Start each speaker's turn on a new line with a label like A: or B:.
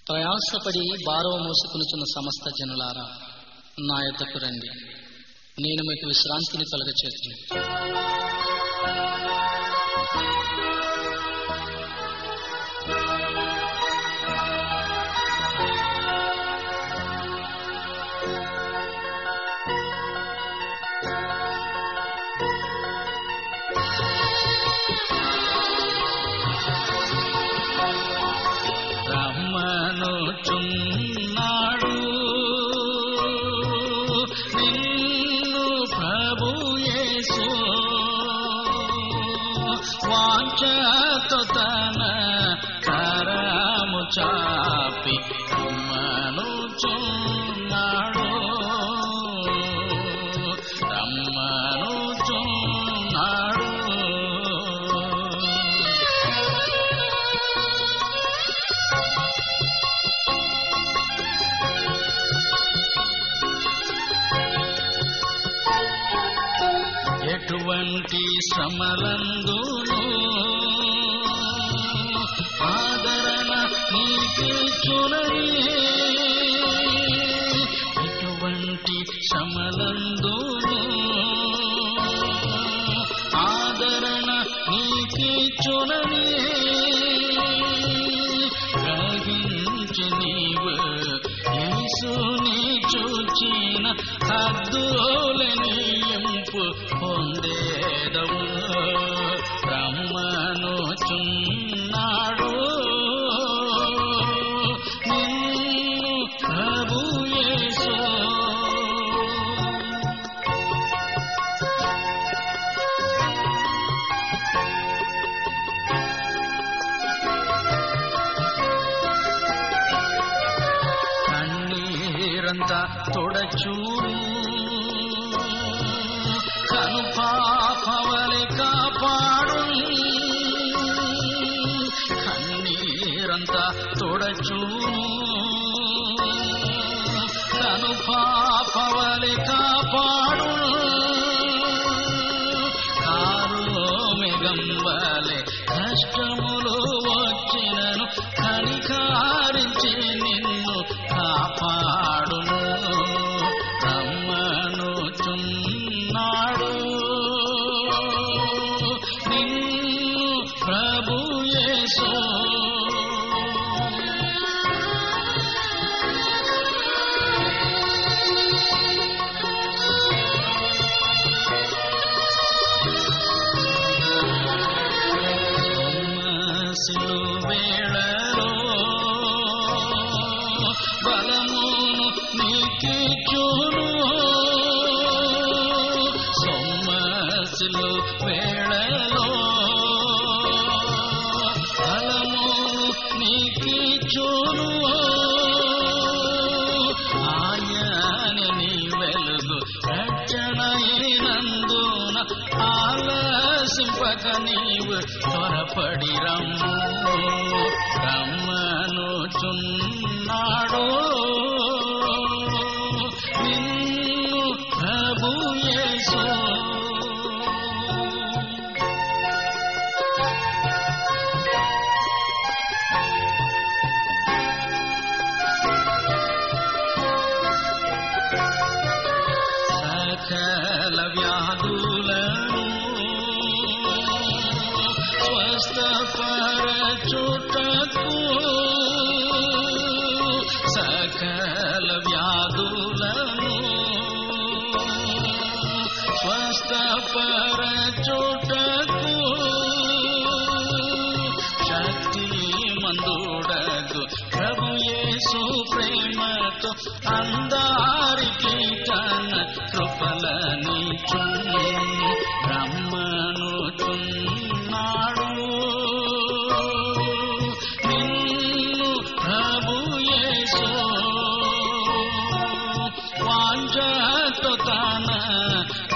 A: ప్రయాసపడి భారవ మోసుకునుచున్న సమస్త జనులారా నా యొద్దకు రండి నేను మీకు విశ్రాంతిని కలగచేతును రమ్మనుచున్నాడు నిన్ను ప్రభు యేసు వాంఛతో తన కరము చాపి రమ్మనుచున్నాడు రమ్మనుచున్నాడు ఎటువంటి శ్రమలందును ఆదరణ నీకిచ్చునని ఎటువంటి శ్రమలందును ఆదరణ నీకిచ్చునని గ్రహించి నీవు యేసుని చూచిన హద్దులనియింపు పొందేదవు రమ్మనుచున్నాడు నిన్ను ప్రభు యేసు కన్నీరంతా తొడచూడు కను పాపవలె కాపాడు కన్నీరంతా తొడచూడు కను పాపవలె కాపాడు కారు మెగంబలే కష్టములు వచ్చినను కనికారించి నిన్ను కాపాడును రమ్మనుచున్నాడు నిన్ను ప్రభు యేసు సొమ్మసిలు వేళలో బలమును నీకిచ్చును సొమ్మసిలు వేళలో బలమును నీకిచ్చును ఆయనే నీ వెలుగు రక్షణైనందున ఆలసింపక నీవు త్వరపడి రమ్ము రమ్మనుచున్నాడు నిన్ను ప్రభు యేసు సకల వ్యాధులను స్వస్థపరచుటకు సకల వ్యాధులను స్వస్థపరచుటకు శక్తి మందుడకు ప్రభు యేసు ప్రేమతో అందారికి తన కృపలనిచు రమ్మనుచున్నాడు నిన్ను ప్రభు యేసు వాంఛతో తన